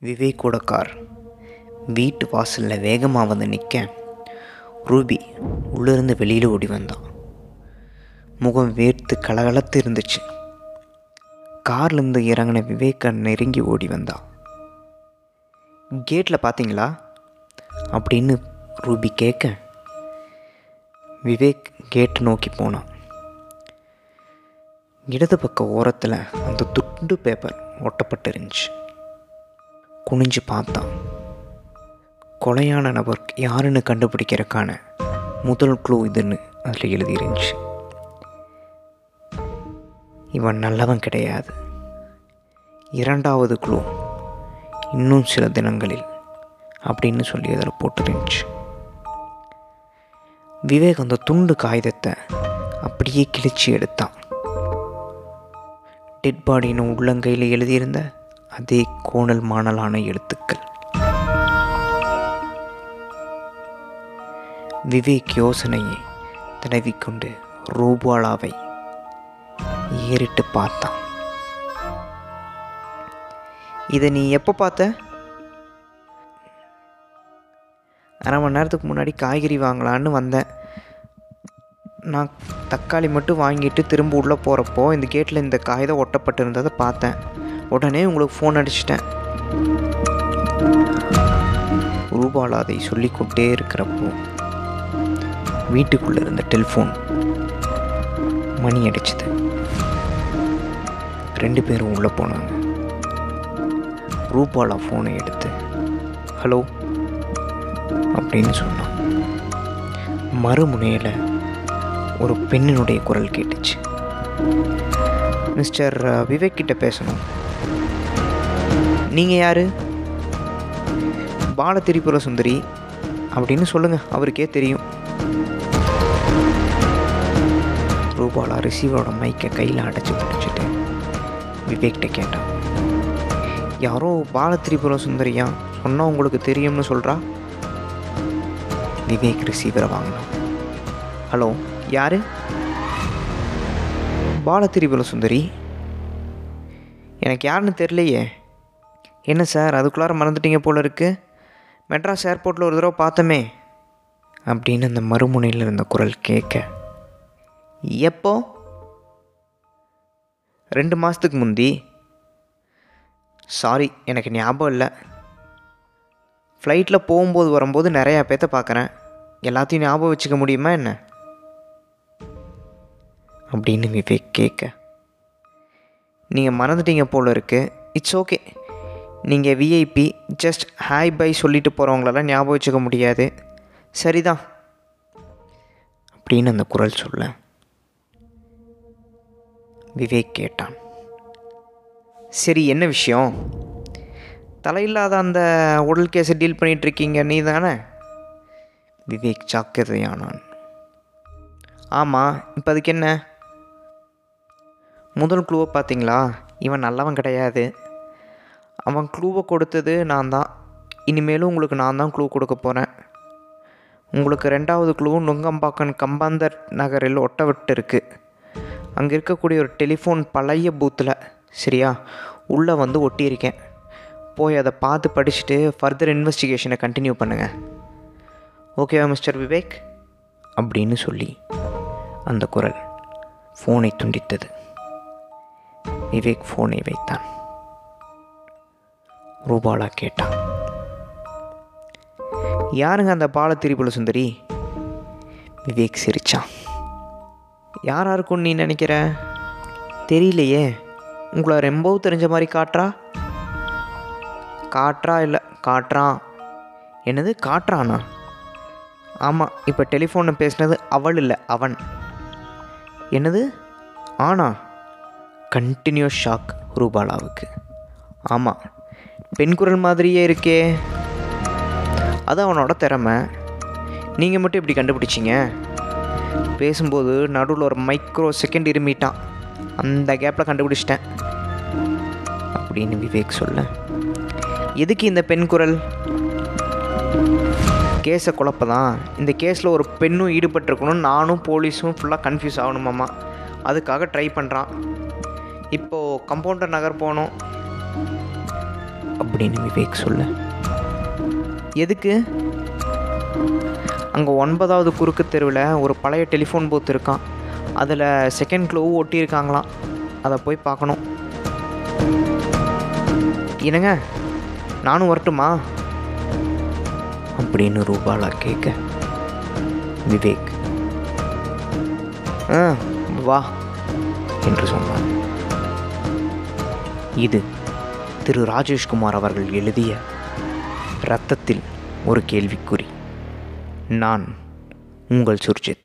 விவேக்கோட car வீட்டு வாசலில் வேகமாக வந்து நிற்க ரூபி உள்ளேருந்து வெளியில் ஓடி வந்தான் முகம் வேர்த்து கலகலத்து இருந்துச்சு கார்லேருந்து இறங்கின விவேக்க நெருங்கி ஓடி வந்தான் கேட்டில் பார்த்தீங்களா அப்படின்னு ரூபி கேட்க விவேக் கேட்டு நோக்கி போனான் இடது பக்க ஓரத்தில் அந்த துண்டு பேப்பர் ஒட்டப்பட்டு இருந்துச்சு குனிஞ்சு பார்த்தான் கொலையான நபர் யாருன்னு கண்டுபிடிக்கிறக்கான முதல் க்ளூ இதுன்னு அதில் எழுதிருந்துச்சு இவன் நல்லவன் கிடையாது இரண்டாவது க்ளூ இன்னும் சில தினங்களில் அப்படின்னு சொல்லி அதில் போட்டுருந்துச்சு விவேக் அந்த துண்டு காகிதத்தை அப்படியே கிழிச்சு எடுத்தான் டெட் பாடின்னு உள்ளங்கையில் எழுதியிருந்த அதே கோணல் மாணலான எழுத்துக்கள் விவேக் யோசனையை தடவிக்கொண்டு ரூபாலாவை ஏறிட்டு பார்த்தான் இதை நீ எப்போ பார்த்த அரை மணி நேரத்துக்கு முன்னாடி காய்கறி வாங்கலான்னு வந்தேன் நான் தக்காளி மட்டும் வாங்கிட்டு திரும்ப உள்ளே போகிறப்போ இந்த கேட்டில் இந்த காகிதம் ஒட்டப்பட்டு இருந்ததை பார்த்தேன் உடனே உங்களுக்கு ஃபோன் அடிச்சிட்டேன் ரூபாலா அதை சொல்லிக்கொண்டே இருக்கிறப்போ வீட்டுக்குள்ளே இருந்த டெலிஃபோன் மணி அடிச்சுது ரெண்டு பேரும் உள்ளே போனாங்க ரூபாலா ஃபோனை எடுத்து ஹலோ அப்படின்னு சொன்னான் மறுமுனையில் ஒரு பெண்ணினுடைய குரல் கேட்டுச்சு மிஸ்டர் விவேக் கிட்ட பேசணும் நீங்கள் யார் பால திரிபுர சுந்தரி அப்படின்னு சொல்லுங்கள் அவருக்கே தெரியும் ரூபாலா ரிசீவரோட மைக்கை கையில் அடைச்சி பிடிச்சிட்டு விவேக்கிட்ட கேட்டான் யாரோ பால திரிபுரம் சுந்தரியா சொன்னால் உங்களுக்கு தெரியும்னு சொல்கிறா விவேக் ரிசீவரை வாங்கினான் ஹலோ யார் பால திரிபுர சுந்தரி எனக்கு யாருன்னு தெரியலையே என்ன சார் அதுக்குள்ளார மறந்துட்டீங்க போல இருக்கு மெட்ராஸ் ஏர்போர்ட்டில் ஒரு தடவை பார்த்தோமே அப்படின்னு அந்த மறுமுனையில் இருந்த குரல் கேட்க எப்போ ரெண்டு மாதத்துக்கு முந்தி சாரி எனக்கு ஞாபகம் இல்லை ஃப்ளைட்டில் போகும்போது வரும்போது நிறையா பேர்த்த பார்க்குறேன் எல்லாத்தையும் ஞாபகம் வச்சுக்க முடியுமா என்ன அப்படின்னு விவேக் கேட்க நீங்கள் மறந்துட்டீங்க போல இருக்கு இட்ஸ் ஓகே நீங்கள் விஐபி ஜஸ்ட் ஹாய் பை சொல்லிட்டு போகிறவங்களெல்லாம் ஞாபகம் வச்சுக்க முடியாது சரிதான் அப்படின்னு அந்த குரல் சொல்ல விவேக் கேட்டான் சரி என்ன விஷயம் தலையில்லாத அந்த உடல் கேஸை டீல் பண்ணிகிட்ருக்கீங்க நீ தானே விவேக் ஜாக்கிரதையானான் ஆமாம் இப்போ அதுக்கு என்ன முதல் க்ளூவை பார்த்தீங்களா இவன் நல்லவன் கிடையாது அவன் க்ளூவை கொடுத்தது நான் தான் இனிமேலும் உங்களுக்கு நான் தான் க்ளூ கொடுக்க போகிறேன் உங்களுக்கு ரெண்டாவது க்ளூ நுங்கம்பாக்கன் கம்பாந்தர் நகரில் ஒட்ட விட்டு இருக்குது அங்கே இருக்கக்கூடிய ஒரு டெலிஃபோன் பழைய பூத்தில் சரியா உள்ளே வந்து ஒட்டியிருக்கேன் போய் அதை பார்த்து படிச்சுட்டு ஃபர்தர் இன்வெஸ்டிகேஷனை கண்டினியூ பண்ணுங்கள் ஓகேவா மிஸ்டர் விவேக் அப்படின்னு சொல்லி அந்த குரல் ஃபோனை துண்டித்தது விவேக் ஃபோனை வைத்தான் ரூபாலா கேட்டான் யாருங்க அந்த பால திரிபுல சுந்தரி விவேக் சிரிச்சான் யாரா இருக்கும்னு நீ நினைக்கிற தெரியலையே உங்களை ரொம்பவும் தெரிஞ்ச மாதிரி காட்டுறா காட்டுறா இல்லை காட்டுறான் என்னது காட்டுறானா ஆமாம் இப்போ டெலிஃபோனில் பேசினது அவள் இல்லை அவன் என்னது ஆனா கண்டினியூஸ் ஷாக் ரூபாலாவுக்கு ஆமாம் பெண் குரல் மாதிரியே இருக்கே அது அவனோட திறமை நீங்கள் மட்டும் எப்படி கண்டுபிடிச்சிங்க பேசும்போது நடுவில் ஒரு மைக்ரோ செகண்ட் இருமிட்டான் அந்த கேப்பில் கண்டுபிடிச்சிட்டேன் அப்படின்னு விவேக் சொல்ல எதுக்கு இந்த பெண் குரல் கேஸை குழப்பதான் இந்த கேஸில் ஒரு பெண்ணும் ஈடுபட்டிருக்கணும் நானும் போலீஸும் ஃபுல்லாக கன்ஃபியூஸ் ஆகணுமாம்மா அதுக்காக ட்ரை பண்ணுறான் இப்போது கம்பவுண்டர் நகர் போகணும் அப்படின்னு விவேக் சொல்ல எதுக்கு அங்கே ஒன்பதாவது குறுக்கு தெருவில் ஒரு பழைய டெலிஃபோன் பூத் இருக்கான் அதில் செகண்ட் க்ளூ ஒட்டியிருக்காங்களாம் அதை போய் பார்க்கணும் என்னங்க நானும் வரட்டுமா அப்படின்னு ரூபாலா கேட்க விவேக் ஆ வா என்று சொன்னார் இது திரு ராஜேஷ்குமார் அவர்கள் எழுதிய இரத்தத்தில் ஒரு கேள்விக்குறி நான் உங்கள் சுர்ஜித்